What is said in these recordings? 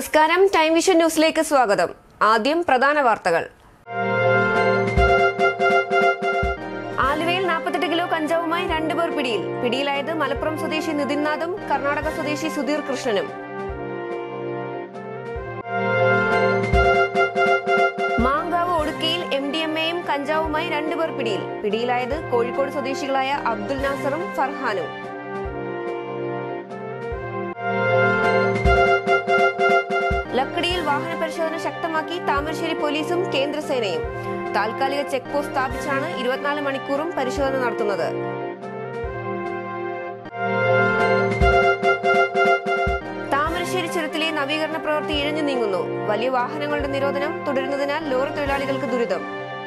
നമസ്കാരം time vision ന്യൂസിലേക്ക് സ്വാഗതം ആദ്യം പ്രധാന വാർത്തകൾ ആലുവയിൽ നാൽപ്പത്തെട്ട് കിലോ കഞ്ചാവുമായി രണ്ടുപേർ പിടിയിൽ പിടിയിലായത് മലപ്പുറം സ്വദേശി നിതിൻനാഥും കർണാടക സ്വദേശി സുധീർ കൃഷ്ണനും മാങ്കാവ് ഒടുക്കിയിൽ എം ഡി എം എയും കഞ്ചാവുമായി രണ്ടുപേർ പിടിയിൽ പിടിയിലായത് കോഴിക്കോട് സ്വദേശികളായ അബ്ദുൽ നാസറും ഫർഹാനും ലക്കടിയിൽ വാഹന പരിശോധന ശക്തമാക്കി താമരശ്ശേരി പോലീസും കേന്ദ്രസേനയും താൽക്കാലിക ചെക്ക് പോസ്റ്റ് സ്ഥാപിച്ചാണ് ഇരുപത്തിനാല് മണിക്കൂറും പരിശോധന നടത്തുന്നത് താമരശ്ശേരി ചുരത്തിലെ നവീകരണ പ്രവൃത്തി ഇഴഞ്ഞു നീങ്ങുന്നു വലിയ വാഹനങ്ങളുടെ നിരോധനം തുടരുന്നതിനാൽ ലോറി തൊഴിലാളികൾക്ക് ദുരിതം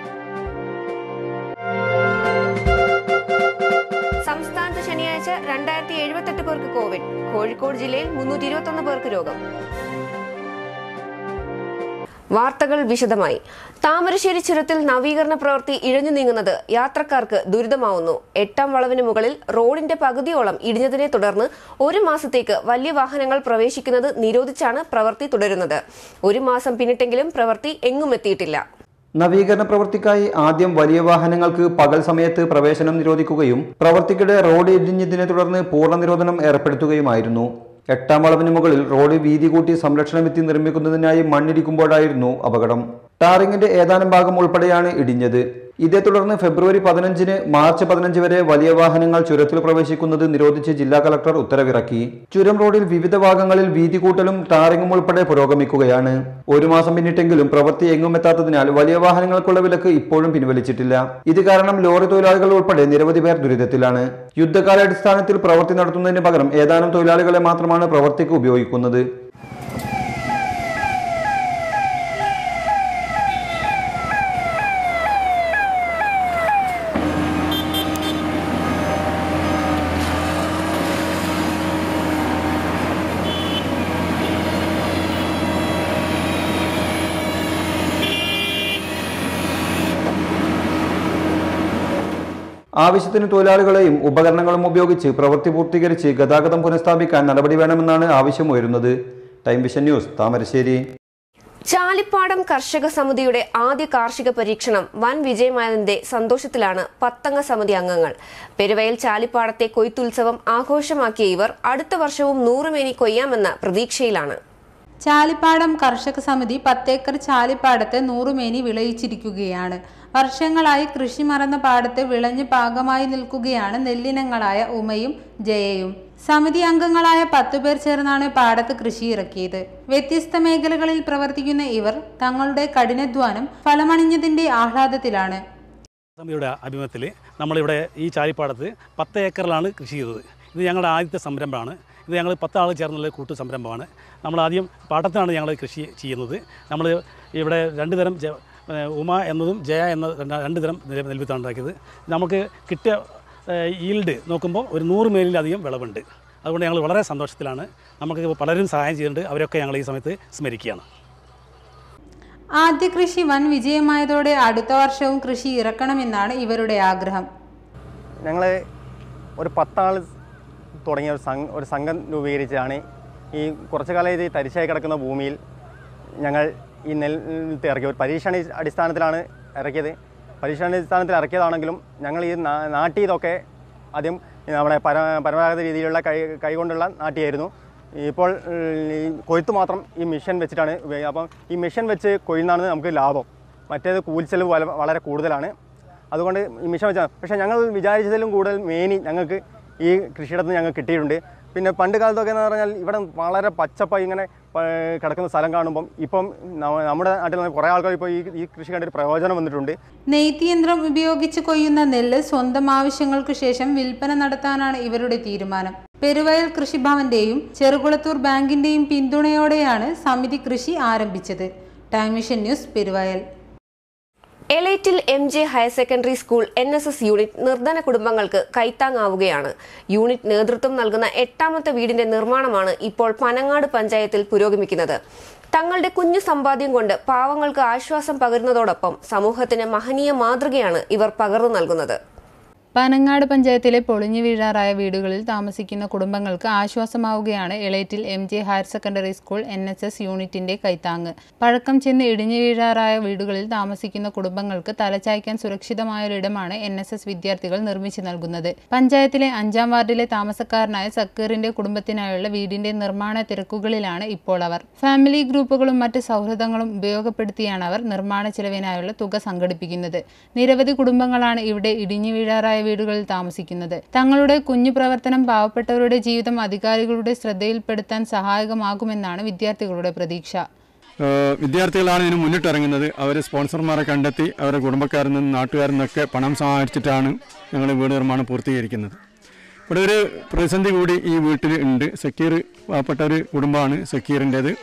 സംസ്ഥാനത്ത് ശനിയാഴ്ച രണ്ടായിരത്തി എഴുപത്തെട്ട് പേർക്ക് കോവിഡ് കോഴിക്കോട് ജില്ലയിൽ മുന്നൂറ്റി ഇരുപത്തൊന്ന് പേർക്ക് രോഗം വാർത്തകൾ വിശദമായി താമരശ്ശേരി ചുരത്തിൽ നവീകരണ പ്രവൃത്തി ഇഴഞ്ഞു നീങ്ങുന്നത് യാത്രക്കാർക്ക് ദുരിതമാവുന്നു എട്ടാം വളവിന് മുകളിൽ റോഡിന്റെ പകുതിയോളം ഇടിഞ്ഞതിനെ തുടർന്ന് ഒരു മാസത്തേക്ക് വലിയ വാഹനങ്ങൾ പ്രവേശിക്കുന്നത് നിരോധിച്ചാണ് പ്രവൃത്തി തുടരുന്നത് ഒരു മാസം പിന്നിട്ടെങ്കിലും പ്രവൃത്തി എങ്ങും എത്തിയിട്ടില്ല നവീകരണ പ്രവൃത്തിക്കായി ആദ്യം വലിയ വാഹനങ്ങൾക്ക് പകൽ സമയത്ത് പ്രവേശനം നിരോധിക്കുകയും പ്രവൃത്തിക്കിടെ റോഡ് ഇടിഞ്ഞതിനെ തുടർന്ന് പൂർണ്ണ നിരോധനം ഏർപ്പെടുത്തുകയുമായിരുന്നു എട്ടാം വളവിന് മുകളിൽ റോഡ് വീതി കൂട്ടി സംരക്ഷണമിത്തി നിർമ്മിക്കുന്നതിനായി മണ്ണിടിക്കുമ്പോഴായിരുന്നു അപകടം ടാറിങ്ങിന്റെ ഏതാനും ഭാഗം ഉൾപ്പെടെയാണ് ഇടിഞ്ഞത് ഇതേ തുടർന്ന് ഫെബ്രുവരി പതിനഞ്ചിന് മാർച്ച് പതിനഞ്ച് വരെ വലിയ വാഹനങ്ങൾ ചുരത്തിൽ പ്രവേശിക്കുന്നത് നിരോധിച്ച് ജില്ലാ കളക്ടർ ഉത്തരവിറക്കി ചുരം റോഡിൽ വിവിധ ഭാഗങ്ങളിൽ വീതി കൂട്ടലും ടാറിങ്ങും ഉൾപ്പെടെ പുരോഗമിക്കുകയാണ് ഒരു മാസം പിന്നിട്ടെങ്കിലും പ്രവൃത്തി എങ്ങും എത്താത്തതിനാൽ വലിയ വാഹനങ്ങൾക്കുള്ള വിലക്ക് ഇപ്പോഴും പിൻവലിച്ചിട്ടില്ല ഇത് കാരണം ലോറി തൊഴിലാളികൾ ഉൾപ്പെടെ നിരവധി പേർ ദുരിതത്തിലാണ് യുദ്ധകാലാടിസ്ഥാനത്തിൽ പ്രവൃത്തി നടത്തുന്നതിന് പകരം ഏതാനും തൊഴിലാളികളെ മാത്രമാണ് പ്രവൃത്തിക്ക് ഉപയോഗിക്കുന്നത് ആവശ്യത്തിന് തൊഴിലാളികളെയും ഉപകരണങ്ങളും ഉപയോഗിച്ച് പ്രവൃത്തി പൂർത്തീകരിച്ച് ഗതാഗതം പുനഃസ്ഥാപിക്കാൻ നടപടി വേണമെന്നാണ് ആവശ്യമുയരുന്നത് time vision news Thamarassery Chalippadam കർഷക സമിതിയുടെ ആദ്യ കാർഷിക പരീക്ഷണം വൻ വിജയമായതിന്റെ സന്തോഷത്തിലാണ് പത്തംഗ സമിതി അംഗങ്ങൾ പെരുവയൽ ചാലിപ്പാടത്തെ കൊയ്ത്തുത്സവം ആഘോഷമാക്കിയ ഇവർ അടുത്ത വർഷവും നൂറുമേനി കൊയ്യാമെന്ന പ്രതീക്ഷയിലാണ് ചാലിപ്പാടം കർഷക സമിതി പത്തേക്കർ ചാലിപ്പാടത്ത് നൂറുമേനി വിളയിച്ചിരിക്കുകയാണ് വർഷങ്ങളായി കൃഷി മറന്ന പാടത്ത് വിളഞ്ഞ് പാകമായി നിൽക്കുകയാണ് നെല്ലിനങ്ങളായ ഉമയും ജയയും സമിതി അംഗങ്ങളായ പത്തുപേർ ചേർന്നാണ് പാടത്ത് കൃഷി ഇറക്കിയത് വ്യത്യസ്ത മേഖലകളിൽ പ്രവർത്തിക്കുന്ന ഇവർ തങ്ങളുടെ കഠിനാധ്വാനം ഫലമണിഞ്ഞതിന്റെ ആഹ്ലാദത്തിലാണ് സമിതിയുടെ ആഭിമുഖ്യത്തിൽ നമ്മളിവിടെ ഈ ചാലിപ്പാടത്ത് പത്ത് ഏക്കറിലാണ് കൃഷി ചെയ്തത് ഇത് ഞങ്ങളുടെ ആദ്യത്തെ സംരംഭമാണ് ഇത് ഞങ്ങൾ പത്താൾ ചേർന്നുള്ള കൂട്ടു സംരംഭമാണ് നമ്മൾ ആദ്യം പാട്ടത്തിനാണ് ഞങ്ങൾ കൃഷി ചെയ്യുന്നത് നമ്മൾ ഇവിടെ രണ്ട് തരം ജ ഏഹ് ഉമ എന്നതും ജയ എന്ന രണ്ട് രണ്ട് തരം നെൽ- നെൽവിത്താണ് ഉണ്ടാക്കിയത് നമുക്ക് കിട്ടിയ ഈൽഡ് നോക്കുമ്പോൾ ഒരു നൂറ് മേലിലധികം വിളവുണ്ട് അതുകൊണ്ട് ഞങ്ങൾ വളരെ സന്തോഷത്തിലാണ് നമുക്ക് പലരും സഹായം ചെയ്തിട്ടുണ്ട് അവരൊക്കെ ഞങ്ങൾ ഈ സമയത്ത് സ്മരിക്കുകയാണ് ആദ്യ കൃഷി വൻ വിജയമായതോടെ അടുത്ത വർഷവും കൃഷി ഇറക്കണമെന്നാണ് ഇവരുടെ ആഗ്രഹം ഞങ്ങൾ ഒരു പത്താൾ തുടങ്ങിയ ഒരു സംഘ ഒരു സംഘം രൂപീകരിച്ചാണ് ഈ കുറച്ചു കാലം ഇത് തരിശായി കിടക്കുന്ന ഭൂമിയിൽ ഞങ്ങൾ ഈ നെൽ ഇറക്കിയത് ഒരു പരീക്ഷണ അടിസ്ഥാനത്തിലാണ് ഇറക്കിയത് പരീക്ഷണാടിസ്ഥാനത്തിൽ ഇറക്കിയതാണെങ്കിലും ഞങ്ങൾ ഈ നാ- നാട്ടിയതൊക്കെ ആദ്യം നമ്മുടെ പര പരമ്പരാഗത രീതിയിലുള്ള കൈ കൈകൊണ്ടുള്ള നാട്ടിയായിരുന്നു ഇപ്പോൾ ഈ കൊയ്ത്ത് മാത്രം ഈ മിഷൻ വെച്ചിട്ടാണ് ഉപയോഗി- അപ്പം ഈ മിഷൻ വെച്ച് കൊയ്യുന്നതാണ് നമുക്ക് ലാഭം മറ്റേത് കൂലിച്ചെലവ് വല- വളരെ കൂടുതലാണ് അതുകൊണ്ട് ഈ മിഷൻ വെച്ചാൽ പക്ഷേ ഞങ്ങൾ വിചാരിച്ചതിലും കൂടുതൽ മേനി ഞങ്ങൾക്ക് ഈ കൃഷിയിടത്ത് നിന്ന് ഞങ്ങൾക്ക് കിട്ടിയിട്ടുണ്ട് പിന്നെ പണ്ട് കാലത്തൊക്കെ എന്ന് പറഞ്ഞാൽ ഇവിടെ വളരെ പച്ചപ്പായി ഇങ്ങനെ പ- കിടക്കുന്ന സ്ഥലം കാണുമ്പം ഇപ്പം നമ്മ- നമ്മുടെ നാട്ടിൽ നിന്ന് കുറേ ആൾക്കാർ ഇപ്പോൾ ഈ ഈ കൃഷി കണ്ടിട്ട് പ്രയോജനം വന്നിട്ടുണ്ട് നെയ്ത്ത് യന്ത്രം ഉപയോഗിച്ച് കൊയ്യുന്ന നെല്ല് സ്വന്തം ആവശ്യങ്ങൾക്ക് ശേഷം വിൽപ്പന നടത്താനാണ് ഇവരുടെ തീരുമാനം പെരുവയൽ കൃഷിഭവന്റെയും ചെറുകുളത്തൂർ ബാങ്കിന്റെയും പിന്തുണയോടെയാണ് സമിതി കൃഷി ആരംഭിച്ചത് time vision news Peruvayal Elettil M J higher secondary school N S S unit നിർധന കുടുംബങ്ങൾക്ക് കൈത്താങ്ങാവുകയാണ് യൂണിറ്റ് നേതൃത്വം നൽകുന്ന എട്ടാമത്തെ വീടിന്റെ നിർമ്മാണമാണ് ഇപ്പോൾ പനങ്ങാട് പഞ്ചായത്തിൽ പുരോഗമിക്കുന്നത് തങ്ങളുടെ കുഞ്ഞു സമ്പാദ്യം കൊണ്ട് പാവങ്ങൾക്ക് ആശ്വാസം പകരുന്നതോടൊപ്പം സമൂഹത്തിന് മഹനീയ മാതൃകയാണ് ഇവർ പകർന്നു നൽകുന്നത് പനങ്ങാട് പഞ്ചായത്തിലെ പൊളിഞ്ഞു വീഴാറായ വീടുകളിൽ താമസിക്കുന്ന കുടുംബങ്ങൾക്ക് ആശ്വാസമാവുകയാണ് Elettil M J higher secondary school N S S യൂണിറ്റിന്റെ കൈത്താങ്ങ് പഴക്കം ചെന്ന് ഇടിഞ്ഞു വീഴാറായ വീടുകളിൽ താമസിക്കുന്ന കുടുംബങ്ങൾക്ക് തലചായ്ക്കാൻ സുരക്ഷിതമായൊരിടമാണ് എൻ എസ് എസ് വിദ്യാർത്ഥികൾ നിർമ്മിച്ചു നൽകുന്നത് പഞ്ചായത്തിലെ അഞ്ചാം വാർഡിലെ താമസക്കാരനായ സക്കീറിന്റെ കുടുംബത്തിനായുള്ള വീടിന്റെ നിർമ്മാണ തിരക്കുകളിലാണ് ഇപ്പോൾ അവർ ഫാമിലി ഗ്രൂപ്പുകളും മറ്റ് സൗഹൃദങ്ങളും ഉപയോഗപ്പെടുത്തിയാണ് അവർ നിർമ്മാണ ചെലവിനായുള്ള തുക സംഘടിപ്പിക്കുന്നത് നിരവധി കുടുംബങ്ങളാണ് ഇവിടെ ഇടിഞ്ഞു വീഴാറായ വീടുകളിൽ താമസിക്കുന്നത് തങ്ങളുടെ കുഞ്ഞു പ്രവർത്തനം പാവപ്പെട്ടവരുടെ ജീവിതം അധികാരികളുടെ ശ്രദ്ധയിൽപ്പെടുത്താൻ സഹായകമാകുമെന്നാണ് വിദ്യാർത്ഥികളുടെ പ്രതീക്ഷ ഏഹ് വിദ്യാർത്ഥികളാണ് ഇതിന് മുന്നിട്ടിറങ്ങുന്നത് അവർ സ്പോൺസർമാരെ കണ്ടെത്തി അവരുടെ കുടുംബക്കാരിൽ നിന്നും നാട്ടുകാരിൽ നിന്നൊക്കെ പണം സഹായിച്ചിട്ടാണ് ഞങ്ങൾ വീട് നിർമ്മാണം പൂർത്തീകരിക്കുന്നത് ഇവിടെ ഒരു പ്രതിസന്ധി കൂടി ഈ വീട്ടിൽ ഉണ്ട് സക്കീർ പാവപ്പെട്ട ഒരു കുടുംബമാണ് സക്കീറിൻ്റേത്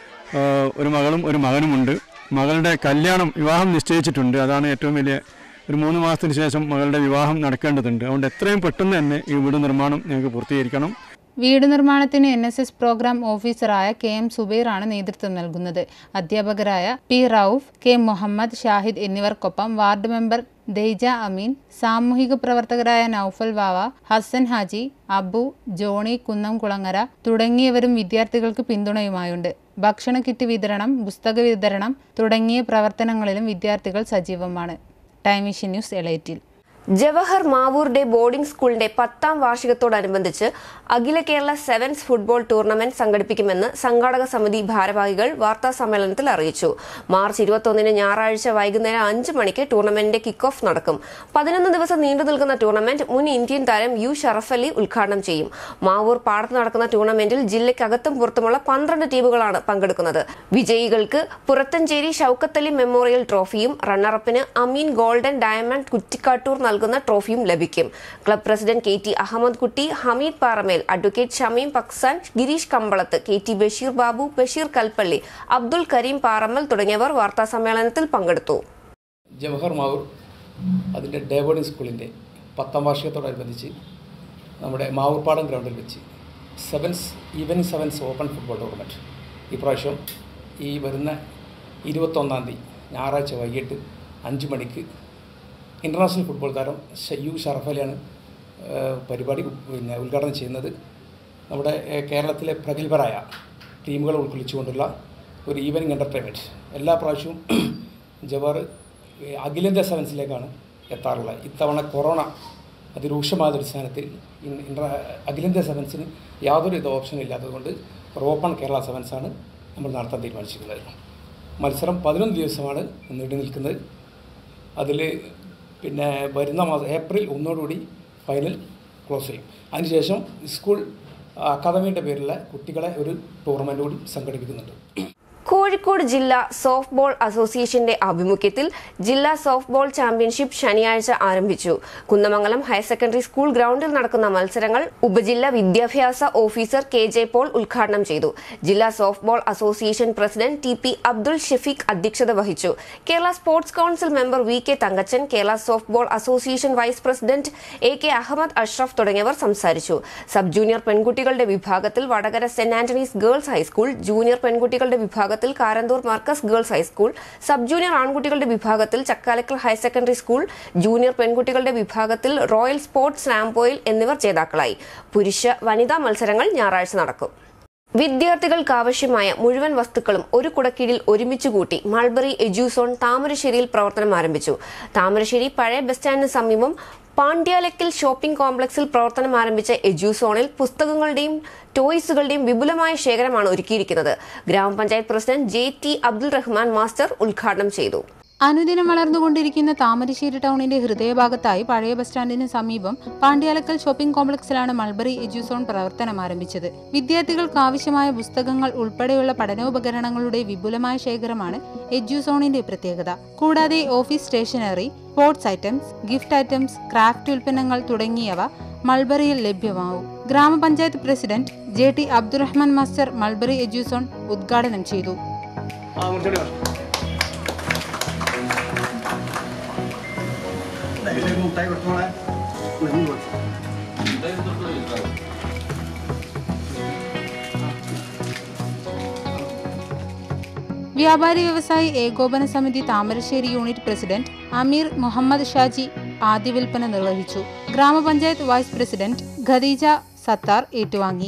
ഏഹ് ഒരു മകളും ഒരു മകനുമുണ്ട് മകളുടെ കല്യാണം വിവാഹം നിശ്ചയിച്ചിട്ടുണ്ട് അതാണ് ഏറ്റവും വലിയ ഒരു മൂന്ന് മാസത്തിന് ശേഷം മകളുടെ വിവാഹം നടക്കേണ്ടതുണ്ട് അതുകൊണ്ട് എത്രയും പെട്ടെന്ന് തന്നെ ഈ വീട് നിർമ്മാണം ഞങ്ങൾക്ക് പൂർത്തീകരിക്കണം വീട് നിർമ്മാണത്തിന് എൻ എസ് എസ് പ്രോഗ്രാം ഓഫീസറായ കെ എം സുബൈറാണ് നേതൃത്വം നൽകുന്നത് അധ്യാപകരായ പി റൌഫ് കെ മുഹമ്മദ് ഷാഹിദ് എന്നിവർക്കൊപ്പം വാർഡ് മെമ്പർ ദൈജ അമീൻ സാമൂഹിക പ്രവർത്തകരായ നൌഫൽ വാവ ഹസൻ ഹാജി അബു ജോണി കുന്നംകുളങ്ങര തുടങ്ങിയവരും വിദ്യാർത്ഥികൾക്ക് പിന്തുണയുമായുണ്ട് ഭക്ഷണ കിറ്റ് വിതരണം പുസ്തക വിതരണം തുടങ്ങിയ പ്രവർത്തനങ്ങളിലും വിദ്യാർത്ഥികൾ സജീവമാണ് time vision news Elettil Jawahar Mavoor day boarding സ്കൂളിന്റെ പത്താം വാർഷികത്തോടനുബന്ധിച്ച് അഖില കേരള സെവൻസ് ഫുട്ബോൾ ടൂർണമെന്റ് സംഘടിപ്പിക്കുമെന്ന് സംഘാടക സമിതി ഭാരവാഹികൾ വാർത്താ സമ്മേളനത്തിൽ അറിയിച്ചു മാർച്ച് ഇരുപത്തൊന്നിന് ഞായറാഴ്ച വൈകുന്നേരം അഞ്ച് മണിക്ക് ടൂർണമെന്റിന്റെ കിക്ക് ഓഫ് നടക്കും പതിനൊന്ന് ദിവസം നീണ്ടു നിൽക്കുന്ന ടൂർണമെന്റ് മുൻ ഇന്ത്യൻ താരം യു ഷറഫ് അലി ഉദ്ഘാടനം ചെയ്യും മാവൂർ പാടത്ത് നടക്കുന്ന ടൂർണമെന്റിൽ ജില്ലയ്ക്കകത്തും പുറത്തുമുള്ള പന്ത്രണ്ട് ടീമുകളാണ് പങ്കെടുക്കുന്നത് വിജയികൾക്ക് പുറത്തഞ്ചേരി ഷൌക്കത്തലി മെമ്മോറിയൽ ട്രോഫിയും റണ്ണറപ്പിന് അമീൻ ഗോൾഡൻ ഡയമണ്ട് കുറ്റിക്കാട്ടൂർ നൽകുന്ന ട്രോഫിയും ലഭിക്കും club president K T Ahammed Kutty Hameed Paramel advocate Shameem പക്സാൻ ഗിരീഷ് കമ്പളത്ത് കെ ടി ബഷീർ ബാബു ബഷീർ കൽപ്പള്ളി അബ്ദുൽ കരീം പാറമ്മൽ തുടങ്ങിയവർ വാർത്താ സമ്മേളനത്തിൽ പങ്കെടുത്തു ജവഹർ മാവൂർ അതിൻ്റെ ഡേ ബോർഡിംഗ് സ്കൂളിൻ്റെ പത്താം വാർഷികത്തോടനുബന്ധിച്ച് നമ്മുടെ മാവൂർപ്പാടം ഗ്രൗണ്ടിൽ വെച്ച് sevens evening sevens open football tournament ഇപ്രാവശ്യം ഈ വരുന്ന ഇരുപത്തൊന്നാം തീയതി ഞായറാഴ്ച വൈകിട്ട് അഞ്ച് മണിക്ക് ഇൻ്റർനാഷണൽ ഫുട്ബോൾ താരം ഷ- യു ഷറഫ് അലിയാണ് ഏഹ്, പരിപാടി ഉ- പിന്നെ ഉദ്ഘാടനം ചെയ്യുന്നത് നമ്മുടെ ഏഹ്, കേരളത്തിലെ പ്രഗത്ഭരായ ടീമുകളെ ഉൾക്കൊള്ളിച്ചുകൊണ്ടുള്ള ഒരു ഈവനിങ് എൻ്റർടൈൻമെൻറ്റ് എല്ലാ പ്രാവശ്യവും ജവഹർ ഏഹ്, അഖിലേന്ത്യാ സെവൻസിലേക്കാണ് എത്താറുള്ളത് ഇത്തവണ കൊറോണ അതിരൂക്ഷമായ അടിസ്ഥാനത്തിൽ ഇൻ- ഇൻ്റർ അഖിലേന്ത്യാ സെവൻസിന് യാതൊരു ഇത് ഓപ്ഷനും ഇല്ലാത്തതുകൊണ്ട് ഓപ്പൺ കേരള സെവൻസാണ് നമ്മൾ നടത്താൻ തീരുമാനിച്ചിരിക്കുന്നത് മത്സരം പതിനൊന്ന് ദിവസമാണ് നീണ്ടു നിൽക്കുന്നത് അതിൽ പിന്നെ വരുന്ന മാസം ഏപ്രിൽ ഒന്നോടുകൂടി ഫൈനൽ ക്ലോസ് ചെയ്യും അതിനുശേഷം സ്കൂൾ അക്കാദമിയുടെ പേരിലുള്ള കുട്ടികളെ ഒരു ടൂർണമെൻറ്റ് കൂടി സംഘടിപ്പിക്കുന്നുണ്ട് കോഴിക്കോട് ജില്ലാ സോഫ്റ്റ് ബോൾ അസോസിയേഷന്റെ ആഭിമുഖ്യത്തിൽ ജില്ലാ സോഫ്റ്റ് ബോൾ ചാമ്പ്യൻഷിപ്പ് ശനിയാഴ്ച ആരംഭിച്ചു കുന്നമംഗലം ഹയർ സെക്കൻഡറി സ്കൂൾ ഗ്രൗണ്ടിൽ നടക്കുന്ന മത്സരങ്ങൾ ഉപജില്ലാ വിദ്യാഭ്യാസ ഓഫീസർ കെ ജെ പോൾ ഉദ്ഘാടനം ചെയ്തു ജില്ലാ soft ball association president T P Abdul Shefeeq അധ്യക്ഷത വഹിച്ചു Kerala sports council member V K Thankachan Kerala soft ball association vice president A K Ahammed Ashraf തുടങ്ങിയവർ സംസാരിച്ചു സബ് ജൂനിയർ പെൺകുട്ടികളുടെ വിഭാഗത്തിൽ വടകര സെന്റ് ആന്റണീസ് ഗേൾസ് ഹൈസ്കൂൾ ജൂനിയർ പെൺകുട്ടികളുടെ വിഭാഗത്തിൽ Karanthur Markaz girls high school sub junior ആൺകുട്ടികളുടെ വിഭാഗത്തിൽ Chakkalakkal higher secondary school junior പെൺകുട്ടികളുടെ വിഭാഗത്തിൽ റോയൽ സ്പോർട്സ് റാംപോയിൽ എന്നിവർ ജേതാക്കളായി പുരുഷ വനിതാ മത്സരങ്ങൾ ഞായറാഴ്ച നടക്കും വിദ്യാർത്ഥികൾക്കാവശ്യമായ മുഴുവൻ വസ്തുക്കളും ഒരു കുടക്കീഴിൽ ഒരുമിച്ച് കൂട്ടി മൾബറി എജ്യൂസോൺ താമരശ്ശേരിയിൽ പ്രവർത്തനം ആരംഭിച്ചു താമരശ്ശേരി പഴയ ബസ് സ്റ്റാൻഡിന് സമീപം പാണ്ഡ്യാലക്കിൽ ഷോപ്പിംഗ് കോംപ്ലക്സിൽ പ്രവർത്തനം ആരംഭിച്ച എജ്യൂസോണിൽ പുസ്തകങ്ങളുടെയും ടോയ്സുകളുടെയും വിപുലമായ ശേഖരമാണ് ഒരുക്കിയിരിക്കുന്നത് ഗ്രാമപഞ്ചായത്ത് president J T Abdul Rahman master ഉദ്ഘാടനം ചെയ്തു അനുദിനം വളർന്നുകൊണ്ടിരിക്കുന്ന താമരശ്ശേരി ടൗണിന്റെ ഹൃദയഭാഗത്തായി പഴയ ബസ് സ്റ്റാൻഡിന് സമീപം പാണ്ഡ്യാലക്കൽ ഷോപ്പിംഗ് കോംപ്ലക്സിലാണ് മൾബറി എജ്യൂസോൺ പ്രവർത്തനം ആരംഭിച്ചത് വിദ്യാർത്ഥികൾക്ക് ആവശ്യമായ പുസ്തകങ്ങൾ ഉൾപ്പെടെയുള്ള പഠനോപകരണങ്ങളുടെ വിപുലമായ ശേഖരമാണ് എജ്യൂസോണിന്റെ പ്രത്യേകത കൂടാതെ office stationery sports items gift items craft ഉൽപ്പന്നങ്ങൾ തുടങ്ങിയവ മൾബറിയിൽ ലഭ്യമാവും ഗ്രാമപഞ്ചായത്ത് president J T Abdurahman master Mulberry Eduzone ഉദ്ഘാടനം ചെയ്തു വ്യാപാരി വ്യവസായി ഏകോപന സമിതി താമരശ്ശേരി യൂണിറ്റ് പ്രസിഡന്റ് അമീർ മുഹമ്മദ് ഷാജി ആദ്യ വിൽപ്പന നിർവഹിച്ചു ഗ്രാമപഞ്ചായത്ത് വൈസ് പ്രസിഡന്റ് ഖദീജ സത്താർ ഏറ്റുവാങ്ങി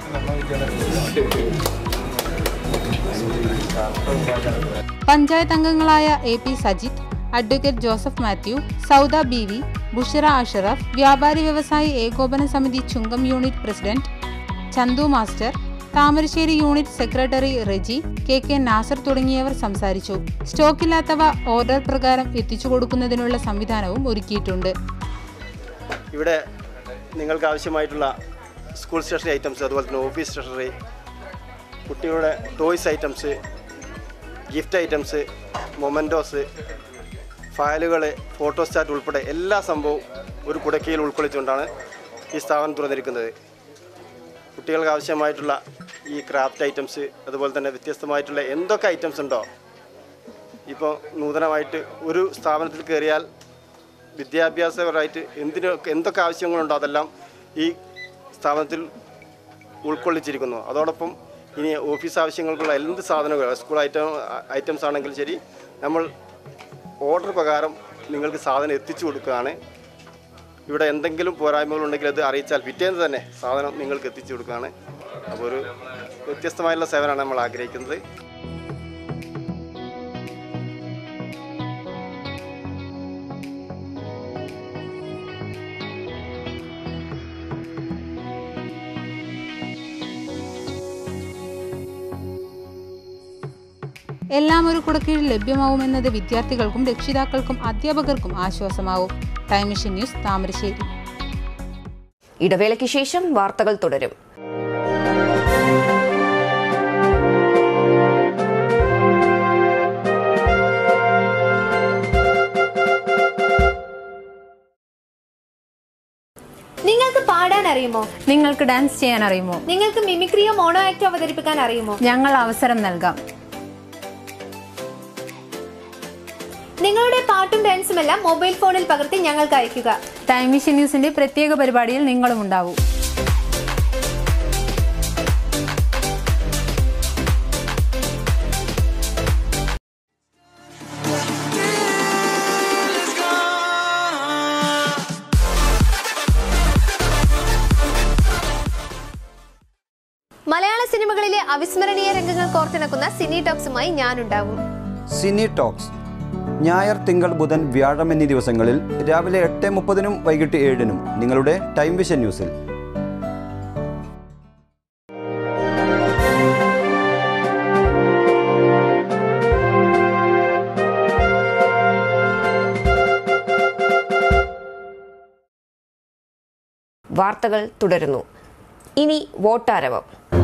പഞ്ചായത്ത് അംഗങ്ങളായ A P Sajith advocate Joseph Mathew Sauda B V Bushara Asharaf വ്യാപാരി വ്യവസായി ഏകോപന സമിതി Chungam unit president Chandu master Thamarassery unit secretary Reji K K Nasar തുടങ്ങിയവർ സംസാരിച്ചു സ്റ്റോക്കില്ലാത്തവ ഓർഡർ പ്രകാരം എത്തിച്ചു കൊടുക്കുന്നതിനുള്ള സംവിധാനവും ഒരുക്കിയിട്ടുണ്ട് ഇവിടെ നിങ്ങൾക്ക് ആവശ്യമായിട്ടുള്ള സ്കൂൾ സ്റ്റേഷനറി ഐറ്റംസ് അതുപോലെ തന്നെ ഓഫീസ് സ്റ്റേഷനറി കുട്ടികളുടെ toys items gift items mementos ഫയലുകൾ ഫോട്ടോസ്റ്റാറ്റ് ഉൾപ്പെടെ എല്ലാ സംഭവവും ഒരു കുടക്കയിൽ ഉൾക്കൊള്ളിച്ചുകൊണ്ടാണ് ഈ സ്ഥാപനം തുറന്നിരിക്കുന്നത് കുട്ടികൾക്ക് ആവശ്യമായിട്ടുള്ള ഈ ക്രാഫ്റ്റ് ഐറ്റംസ് അതുപോലെ തന്നെ വ്യത്യസ്തമായിട്ടുള്ള എന്തൊക്കെ ഐറ്റംസ് ഉണ്ടോ ഇപ്പോൾ നൂതനമായിട്ട് ഒരു സ്ഥാപനത്തിൽ കയറിയാൽ വിദ്യാഭ്യാസപരമായിട്ട് എന്തിനൊക്കെ എന്തൊക്കെ ആവശ്യങ്ങളുണ്ടോ അതെല്ലാം ഈ സ്ഥാപനത്തിൽ ഉൾക്കൊള്ളിച്ചിരിക്കുന്നു അതോടൊപ്പം ഇനി ഓഫീസ് ആവശ്യങ്ങൾക്കുള്ള എന്ത് സാധനങ്ങൾ സ്കൂൾ ഐറ്റം ഐറ്റംസ് ആണെങ്കിലും ശരി നമ്മൾ ഓർഡർ പ്രകാരം നിങ്ങൾക്ക് സാധനം എത്തിച്ചു കൊടുക്കുകയാണ് ഇവിടെ എന്തെങ്കിലും പോരായ്മകളുണ്ടെങ്കിൽ അത് അറിയിച്ചാൽ പിറ്റേന്ന് തന്നെ സാധനം നിങ്ങൾക്ക് എത്തിച്ചു കൊടുക്കുകയാണ് അപ്പോൾ ഒരു വ്യത്യസ്തമായുള്ള സേവനമാണ് നമ്മൾ ആഗ്രഹിക്കുന്നത് എല്ലാം ഒരു കുടക്കീഴിൽ ലഭ്യമാവുമെന്നത് വിദ്യാർത്ഥികൾക്കും രക്ഷിതാക്കൾക്കും അധ്യാപകർക്കും ആശ്വാസമാവും ടൈം മിഷൻ ന്യൂസ് താമരശ്ശേരി ഇടവേളയ്ക്ക് ശേഷം വാർത്തകൾ തുടരും നിങ്ങൾക്ക് പാടാൻ അറിയുമോ നിങ്ങൾക്ക് ഡാൻസ് ചെയ്യാൻ അറിയുമോ നിങ്ങൾക്ക് മിമിക്രിയോ മോണോ ആക്ടോ അവതരിപ്പിക്കാൻ അറിയുമോ ഞങ്ങൾ അവസരം നൽകാം നിങ്ങളുടെ പാട്ടും ഡാൻസും എല്ലാം മൊബൈൽ ഫോണിൽ പകർത്തി ഞങ്ങൾക്ക് അയയ്ക്കുക ടൈം മിഷൻ ന്യൂസിന്റെ പ്രത്യേക പരിപാടിയിൽ നിങ്ങളും ഉണ്ടാവും മലയാള സിനിമകളിലെ അവിസ്മരണീയ രംഗങ്ങൾ കോർത്തിണക്കുന്ന സിനി ടോക്സുമായി ഞാനുണ്ടാവും സിനി ടോക്സ് ഞായർ തിങ്കൾ ബുധൻ വ്യാഴം എന്നീ ദിവസങ്ങളിൽ രാവിലെ എട്ട് മുപ്പതിനും വൈകിട്ട് ഏഴിനും നിങ്ങളുടെ ടൈം വിഷൻ ന്യൂസിൽ വാർത്തകൾ തുടരുന്നു ഇനി വോട്ടാരവം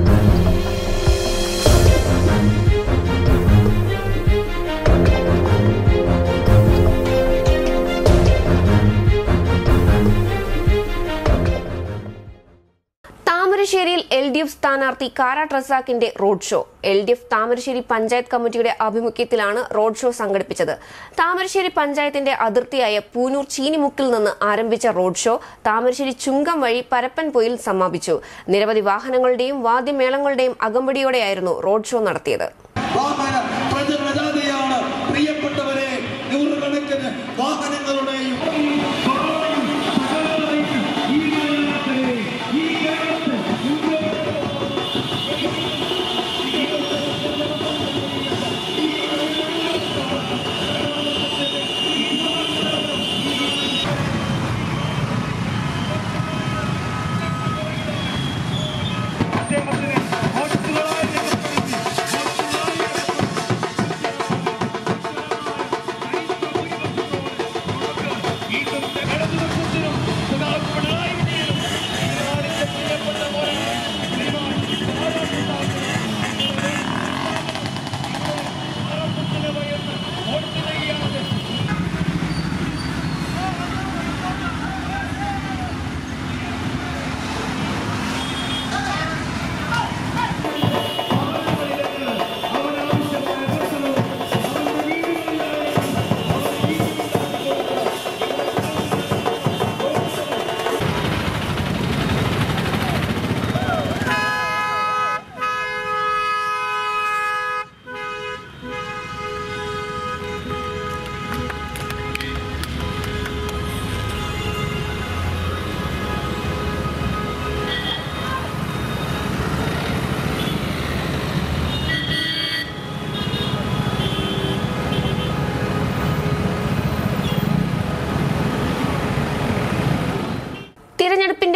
താമരശ്ശേരിയിൽ എൽ ഡി എഫ് സ്ഥാനാർത്ഥി കാരാട്ട് റസാഖിന്റെ road show L D F Thamarassery panchayat കമ്മിറ്റിയുടെ ആഭിമുഖ്യത്തിലാണ് റോഡ് ഷോ സംഘടിപ്പിച്ചത് താമരശ്ശേരി പഞ്ചായത്തിന്റെ അതിർത്തിയായ പൂനൂർ ചീനിമുക്കിൽ നിന്ന് ആരംഭിച്ച റോഡ് ഷോ താമരശ്ശേരി ചുങ്കം വഴി പരപ്പൻപൊയിൽ സമാപിച്ചു നിരവധി വാഹനങ്ങളുടെയും വാദ്യമേളങ്ങളുടെയും അകമ്പടിയോടെയായിരുന്നു റോഡ് ഷോ നടത്തിയത് വാഹന പ്രചരണജാഥയാണ് പ്രിയപ്പെട്ടവരെ നൂറുകണക്കിന് വാഹനങ്ങളുടെയും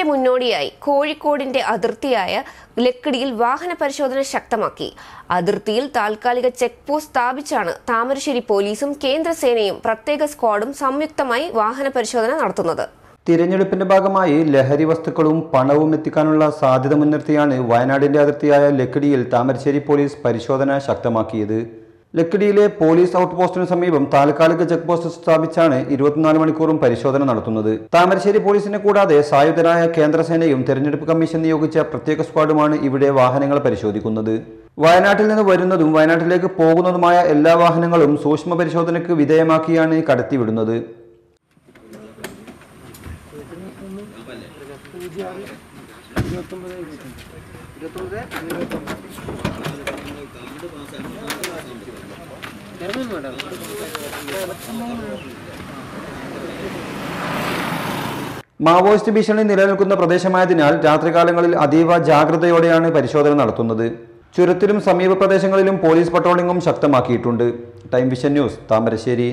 മുന്നോടിയായി കോഴിക്കോടിന്റെ അതിർത്തിയായ ലക്കിടിയിൽ വാഹന പരിശോധന ശക്തമാക്കി അതിർത്തിയിൽ താൽക്കാലിക ചെക്ക് പോസ്റ്റ് സ്ഥാപിച്ചാണ് താമരശ്ശേരി പോലീസും കേന്ദ്രസേനയും പ്രത്യേക സ്ക്വാഡും സംയുക്തമായി വാഹന പരിശോധന നടത്തുന്നത് തിരഞ്ഞെടുപ്പിന്റെ ഭാഗമായി ലഹരി വസ്തുക്കളും പണവും എത്തിക്കാനുള്ള സാധ്യത മുൻനിർത്തിയാണ് വയനാടിന്റെ അതിർത്തിയായ ലക്കിടിയിൽ താമരശ്ശേരി പോലീസ് പരിശോധന ശക്തമാക്കിയത് ലക്കിടിയിലെ പോലീസ് ഔട്ട് പോസ്റ്റിന് സമീപം താൽക്കാലിക ചെക്ക് പോസ്റ്റ് സ്ഥാപിച്ചാണ് ഇരുപത്തിനാല് മണിക്കൂറും പരിശോധന നടത്തുന്നത് താമരശ്ശേരി പോലീസിനെ കൂടാതെ സായുധരായ കേന്ദ്രസേനയും തെരഞ്ഞെടുപ്പ് കമ്മീഷൻ നിയോഗിച്ച പ്രത്യേക സ്ക്വാഡുമാണ് ഇവിടെ വാഹനങ്ങൾ പരിശോധിക്കുന്നത് വയനാട്ടിൽ നിന്ന് വരുന്നതും വയനാട്ടിലേക്ക് പോകുന്നതുമായ എല്ലാ വാഹനങ്ങളും സൂക്ഷ്മ പരിശോധനയ്ക്ക് വിധേയമാക്കിയാണ് കടത്തിവിടുന്നത് മാവോയിസ്റ്റ് ഭീഷണി നിലനിൽക്കുന്ന പ്രദേശമായതിനാൽ രാത്രികാലങ്ങളിൽ അതീവ ജാഗ്രതയോടെയാണ് പരിശോധന നടത്തുന്നത് ചുരത്തിലും സമീപ പ്രദേശങ്ങളിലും പോലീസ് പട്രോളിംഗും ശക്തമാക്കിയിട്ടുണ്ട് time vision news Thamarassery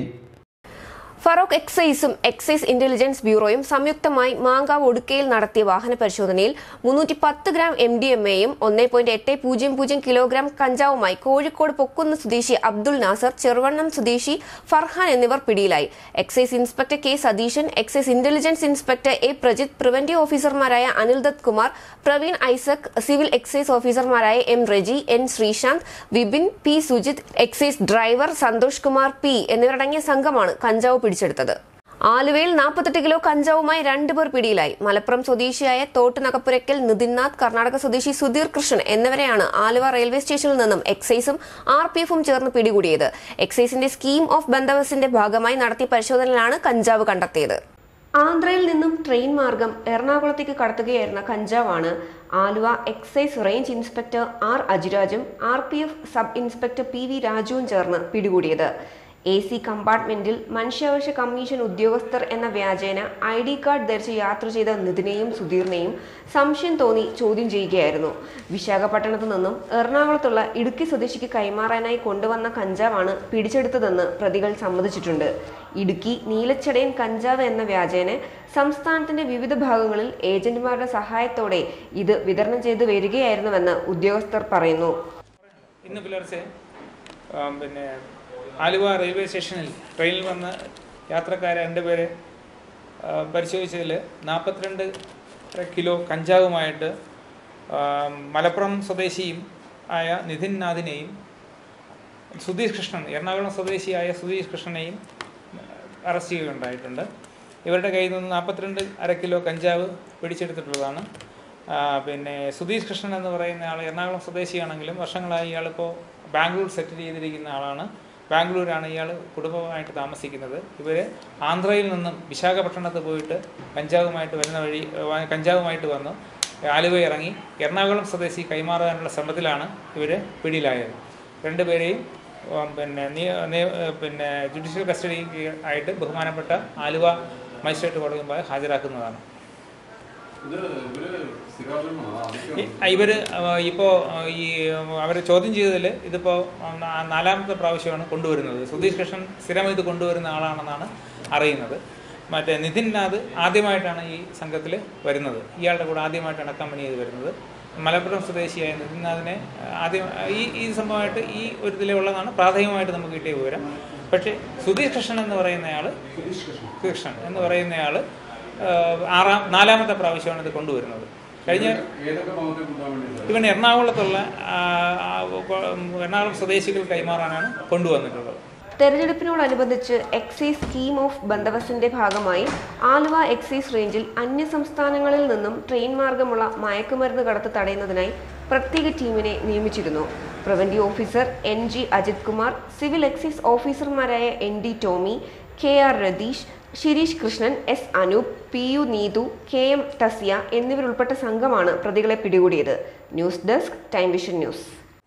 Feroke എക്സൈസും എക്സൈസ് ഇന്റലിജൻസ് ബ്യൂറോയും സംയുക്തമായി മാങ്കാവ് ഒടുക്കയിൽ നടത്തിയ വാഹന പരിശോധനയിൽ മുന്നൂറ്റി പത്ത് ഗ്രാം എം ഡി എം എയും ഒന്നേ പോയിന്റ് എട്ട് പൂജ്യം പൂജ്യം കിലോഗ്രാം കഞ്ചാവുമായി കോഴിക്കോട് പൊക്കുന്ന് സ്വദേശി അബ്ദുൾ നാസർ ചെറുവണ്ണം സ്വദേശി ഫർഹാൻ എന്നിവർ പിടിയിലായി excise inspector K Satheesan excise intelligence inspector A Prajith preventive ഓഫീസർമാരായ അനിൽ ദത്ത് കുമാർ പ്രവീൺ ഐസക് സിവിൽ എക്സൈസ് ഓഫീസർമാരായ M Reji N Sreesanth Vipin P Sujith excise driver Santhosh Kumar P എന്നിവരടങ്ങിയ സംഘമാണ് കഞ്ചാവ് പിടിച്ചെടുത്തത് ആലുവയിൽ നാൽപ്പത്തെട്ട് കിലോ കഞ്ചാവുമായി രണ്ടുപേർ പിടിയിലായി മലപ്പുറം സ്വദേശിയായ തോട്ട് നഗപ്പുരയ്ക്കൽ നിതിൻനാഥ് കർണാടക സ്വദേശി സുധീർ കൃഷ്ണൻ എന്നിവരെയാണ് ആലുവ റെയിൽവേ സ്റ്റേഷനിൽ നിന്നും എക്സൈസും ആർ പി എഫും ചേർന്ന് പിടികൂടിയത് എക്സൈസിന്റെ സ്കീം ഓഫ് ബന്ദോബസ്തിന്റെ ഭാഗമായി നടത്തിയ പരിശോധനയിലാണ് കഞ്ചാവ് കണ്ടെത്തിയത് ആന്ധ്രയിൽ നിന്നും ട്രെയിൻ മാർഗം എറണാകുളത്തേക്ക് കടത്തുകയായിരുന്ന കഞ്ചാവാണ് Aluva excise range inspector R അജിരാജും R P F sub inspector P V രാജുവും ചേർന്ന് പിടികൂടിയത് എ സി കമ്പാർട്ട്മെന്റിൽ മനുഷ്യാവകാശ കമ്മീഷൻ ഉദ്യോഗസ്ഥർ എന്ന വ്യാജേന ഐ ഡി കാർഡ് ധരിച്ച് യാത്ര ചെയ്ത നിതിനെയും സുധീറിനെയും സംശയം തോന്നി ചോദ്യം ചെയ്യുകയായിരുന്നു വിശാഖപട്ടണത്ത് നിന്നും എറണാകുളത്തുള്ള ഇടുക്കി സ്വദേശിക്ക് കൈമാറാനായി കൊണ്ടുവന്ന കഞ്ചാവാണ് പിടിച്ചെടുത്തതെന്ന് പ്രതികൾ സമ്മതിച്ചിട്ടുണ്ട് ഇടുക്കി നീലച്ചടയൻ കഞ്ചാവ് എന്ന വ്യാജേന സംസ്ഥാനത്തിന്റെ വിവിധ ഭാഗങ്ങളിൽ ഏജന്റുമാരുടെ സഹായത്തോടെ ഇത് വിതരണം ചെയ്തു വരികയായിരുന്നുവെന്ന് ഉദ്യോഗസ്ഥർ പറയുന്നു ഇന്ന് പുലർച്ചെ ആ, പിന്നെ ആലുവ റെയിൽവേ സ്റ്റേഷനിൽ ട്രെയിനിൽ വന്ന യാത്രക്കാരെ രണ്ട് പേരെ ആ, പരിശോധിച്ചതിൽ നാൽപ്പത്തിരണ്ട് കിലോ കഞ്ചാവുമായിട്ട് ആ, മലപ്പുറം സ്വദേശിയും ആയ നിതിൻ നാഥിനെയും സുധീഷ് കൃഷ്ണൻ എറണാകുളം സ്വദേശിയായ സുധീഷ് കൃഷ്ണനെയും അറസ്റ്റ് ചെയ്യുകയുണ്ടായിട്ടുണ്ട് ഇവരുടെ കയ്യിൽ നിന്ന് നാൽപ്പത്തിരണ്ട് അര കിലോ കഞ്ചാവ് പിടിച്ചെടുത്തിട്ടുള്ളതാണ് ആ, പിന്നെ സുധീഷ് കൃഷ്ണൻ എന്ന് പറയുന്ന ആൾ എറണാകുളം സ്വദേശിയാണെങ്കിലും വർഷങ്ങളായി ഇയാളിപ്പോൾ ബാംഗ്ലൂർ സെറ്റിൽ ചെയ്തിരിക്കുന്ന ആളാണ് ബാംഗ്ലൂരാണ് ഇയാൾ കുടുംബമായിട്ട് താമസിക്കുന്നത് ഇവർ ആന്ധ്രയിൽ നിന്നും വിശാഖപട്ടണത്ത് പോയിട്ട് കഞ്ചാവുമായിട്ട് വരുന്ന വഴി ആ, കഞ്ചാവുമായിട്ട് വന്നു ആലുവ ഇറങ്ങി എറണാകുളം സ്വദേശി കൈമാറാനുള്ള ശ്രമത്തിലാണ് ഇവർ പിടിയിലായത് രണ്ടുപേരെയും ഉം, പിന്നെ നിയ- നിയ- പിന്നെ ജുഡീഷ്യൽ കസ്റ്റഡി ആയിട്ട് ബഹുമാനപ്പെട്ട ആലുവ മജിസ്ട്രേറ്റ് കോടതി മുമ്പാകെ ഹാജരാക്കുന്നതാണ് ഇവർ ഇപ്പോൾ ഈ അവർ ചോദ്യം ചെയ്തതിൽ ഇതിപ്പോൾ നാലാമത്തെ പ്രാവശ്യമാണ് കൊണ്ടുവരുന്നത് സുധീഷ് കൃഷ്ണൻ സ്ഥിരം ഇത് കൊണ്ടുവരുന്ന ആളാണെന്നാണ് അറിയുന്നത് മറ്റേ നിതിൻ നാഥ് ആദ്യമായിട്ടാണ് ഈ സംഘത്തിൽ വരുന്നത് ഇയാളുടെ കൂടെ ആദ്യമായിട്ടാണ് കമ്പനി ചെയ്ത് വരുന്നത് മലപ്പുറം സ്വദേശിയായ നിതിൻനാഥിനെ ആദ്യം ഈ ഈ സംഭവമായിട്ട് ഈ ഒരു ഇതിലുള്ളതാണ് പ്രാഥമികമായിട്ട് നമുക്ക് കിട്ടിയ വിവരം പക്ഷേ സുധീഷ് കൃഷ്ണൻ എന്ന് പറയുന്നയാൾ കൃഷ്ണൻ എന്ന് പറയുന്നയാൾ ആറാം നാലാമത്തെ പ്രാവശ്യമാണ് ഇത് കൊണ്ടുവരുന്നത് കഴിഞ്ഞ ഇവൻ എറണാകുളത്തുള്ള ആ, ആ, എറണാകുളം സ്വദേശികൾ കൈമാറാനാണ് കൊണ്ടുവന്നിട്ടുള്ളത് തെരഞ്ഞെടുപ്പിനോടനുബന്ധിച്ച് എക്സൈസ് സ്കീം ഓഫ് ബന്ദോബസ്തിന്റെ ഭാഗമായി ആലുവ എക്സൈസ് റേഞ്ചിൽ അന്യ സംസ്ഥാനങ്ങളിൽ നിന്നും ട്രെയിൻ മാർഗമുള്ള മയക്കുമരുന്ന് കടത്ത് തടയുന്നതിനായി പ്രത്യേക ടീമിനെ നിയമിച്ചിരുന്നു preventive officer N G Ajith Kumar civil excise ഓഫീസർമാരായ N D Tomy K R Ratheesh Shireesh Krishnan S Anoop P U Neethu K M Tasia എന്നിവരുൾപ്പെട്ട സംഘമാണ് പ്രതികളെ പിടികൂടിയത് news desk time vision news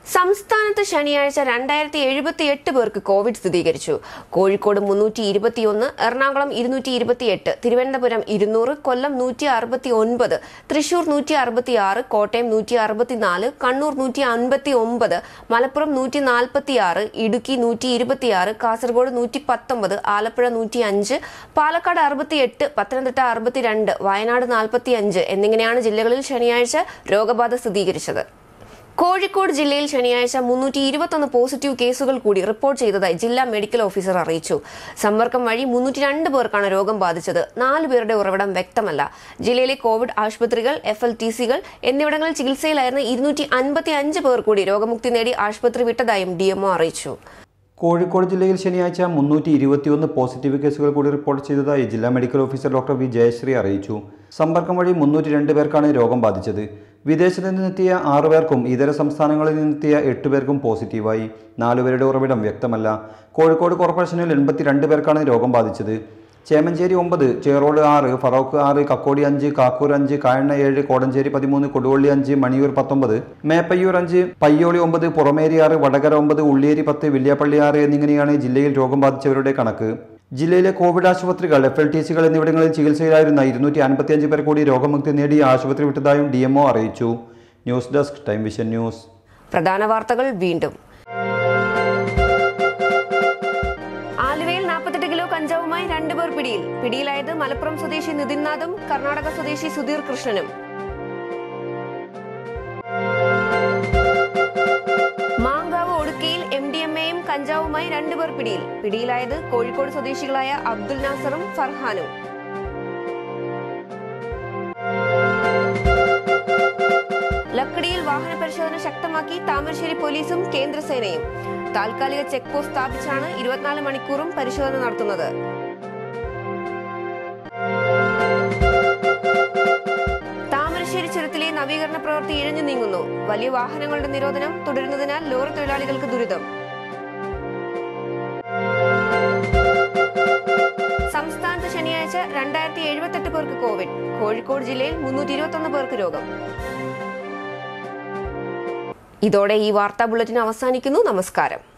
സംസ്ഥാനത്ത് ശനിയാഴ്ച രണ്ടായിരത്തി എഴുപത്തി എട്ട് പേർക്ക് കോവിഡ് സ്ഥിരീകരിച്ചു കോഴിക്കോട് മുന്നൂറ്റി ഇരുപത്തിയൊന്ന് എറണാകുളം ഇരുന്നൂറ്റി ഇരുപത്തിയെട്ട് തിരുവനന്തപുരം ഇരുന്നൂറ് കൊല്ലം നൂറ്റി അറുപത്തി ഒൻപത് തൃശൂർ നൂറ്റി അറുപത്തി ആറ് കോട്ടയം നൂറ്റി അറുപത്തിനാല് കണ്ണൂർ നൂറ്റി അൻപത്തി ഒമ്പത് മലപ്പുറം നൂറ്റി നാൽപ്പത്തി ആറ് ഇടുക്കി നൂറ്റി ഇരുപത്തിയാറ് കാസർഗോഡ് നൂറ്റി പത്തൊമ്പത് ആലപ്പുഴ നൂറ്റി അഞ്ച് പാലക്കാട് അറുപത്തിയെട്ട് പത്തനംതിട്ട അറുപത്തിരണ്ട് വയനാട് നാൽപ്പത്തി അഞ്ച് എന്നിങ്ങനെയാണ് ജില്ലകളിൽ ശനിയാഴ്ച രോഗബാധ സ്ഥിരീകരിച്ചത് കോഴിക്കോട് ജില്ലയിൽ ശനിയാഴ്ച മുന്നൂറ്റി ഇരുപത്തൊന്ന് പോസിറ്റീവ് കേസുകൾ കൂടി റിപ്പോർട്ട് ചെയ്തതായി ജില്ലാ മെഡിക്കൽ ഓഫീസർ അറിയിച്ചു സമ്പർക്കം വഴി മുന്നൂറ്റി രണ്ട് പേർക്കാണ് രോഗം ബാധിച്ചത് നാല് പേരുടെ ഉറവിടം വ്യക്തമല്ല ജില്ലയിലെ കോവിഡ് ആശുപത്രികൾ എഫ് എൽ ടി സികൾ എന്നിവിടങ്ങളിൽ ചികിത്സയിലായിരുന്ന ഇരുന്നൂറ്റി അൻപത്തി അഞ്ച് പേർ കൂടി രോഗമുക്തി നേടി ആശുപത്രി വിട്ടതായും ഡിഎംഒ അറിയിച്ചു കോഴിക്കോട് ജില്ലയിൽ ശനിയാഴ്ച മുന്നൂറ്റി ഇരുപത്തിയൊന്ന് പോസിറ്റീവ് കേസുകൾ കൂടി റിപ്പോർട്ട് ചെയ്തതായി ജില്ലാ medical officer doctor V Jayasree അറിയിച്ചു സമ്പർക്കം വഴി മുന്നൂറ്റി രണ്ട് പേർക്കാണ് രോഗം ബാധിച്ചത് വിദേശത്ത് നിന്നെത്തിയ ആറു പേർക്കും ഇതര സംസ്ഥാനങ്ങളിൽ നിന്നെത്തിയ എട്ട് പേർക്കും പോസിറ്റീവായി നാലുപേരുടെ ഉറവിടം വ്യക്തമല്ല കോഴിക്കോട് കോർപ്പറേഷനിൽ എൺപത്തിരണ്ട് പേർക്കാണ് രോഗം ബാധിച്ചത് ചേമഞ്ചേരി ഒമ്പത് ചേറോട് ആറ് ഫറോക്ക് ആറ് കക്കോടി അഞ്ച് കാക്കൂർ അഞ്ച് കായണ്ണ ഏഴ് കോടഞ്ചേരി പതിമൂന്ന് കൊടുവള്ളി അഞ്ച് മണിയൂർ പത്തൊമ്പത് മേപ്പയ്യൂർ അഞ്ച് പയ്യോളി ഒമ്പത് പുറമേരി ആറ് വടകര ഒമ്പത് ഉള്ളിയേരി പത്ത് വില്യാപ്പള്ളി ആറ് എന്നിങ്ങനെയാണ് ജില്ലയിൽ രോഗം ബാധിച്ചവരുടെ കണക്ക് ജില്ലയിലെ കോവിഡ് ആശുപത്രികൾ എഫ് എൽ ടി സികൾ എന്നിവിടങ്ങളിൽ ചികിത്സയിലായിരുന്ന ഇരുന്നൂറ്റി അൻപത്തിയഞ്ച് പേർ കൂടി രോഗമുക്തി നേടി ആശുപത്രി വിട്ടതായും ഡി അറിയിച്ചു news desk time vision news പ്രധാന വാർത്തകൾ വീണ്ടും ആലുവയിൽ നാൽപ്പത്തെട്ട് കിലോ കഞ്ചാവുമായി രണ്ടുപേർ പിടിയിൽ പിടിയിലായത് മലപ്പുറം സ്വദേശി നിതിൻനാഥും കർണാടക സ്വദേശി സുധീർ കൃഷ്ണനും മാങ്കാവ് ഒടുക്കയിൽ എം ഡി എം എയും കഞ്ചാവുമായി രണ്ടുപേർ പിടിയിൽ പിടിയിലായത് കോഴിക്കോട് സ്വദേശികളായ അബ്ദുൽ നാസറും ഫർഹാനും ലക്കടിയിൽ വാഹന പരിശോധന ശക്തമാക്കി താമരശ്ശേരി പോലീസും കേന്ദ്രസേനയും താൽക്കാലിക ചെക്ക് പോസ്റ്റ് സ്ഥാപിച്ചാണ് ഇരുപത്തിനാല് മണിക്കൂറും പരിശോധന നടത്തുന്നത് താമരശ്ശേരി ചുരത്തിലെ നവീകരണ പ്രവൃത്തി ഇഴഞ്ഞു നീങ്ങുന്നു വലിയ വാഹനങ്ങളുടെ നിരോധനം തുടരുന്നതിനാൽ ലോറി തൊഴിലാളികൾക്ക് ദുരിതം സംസ്ഥാനത്ത് ശനിയാഴ്ച രണ്ടായിരത്തി എഴുപത്തെട്ട് പേർക്ക് കോവിഡ് കോഴിക്കോട് ജില്ലയിൽ മുന്നൂറ്റി ഇരുപത്തൊന്ന് പേർക്ക് രോഗം ഇതോടെ ഈ വാർത്താ ബുള്ളറ്റിൻ അവസാനിക്കുന്നു നമസ്കാരം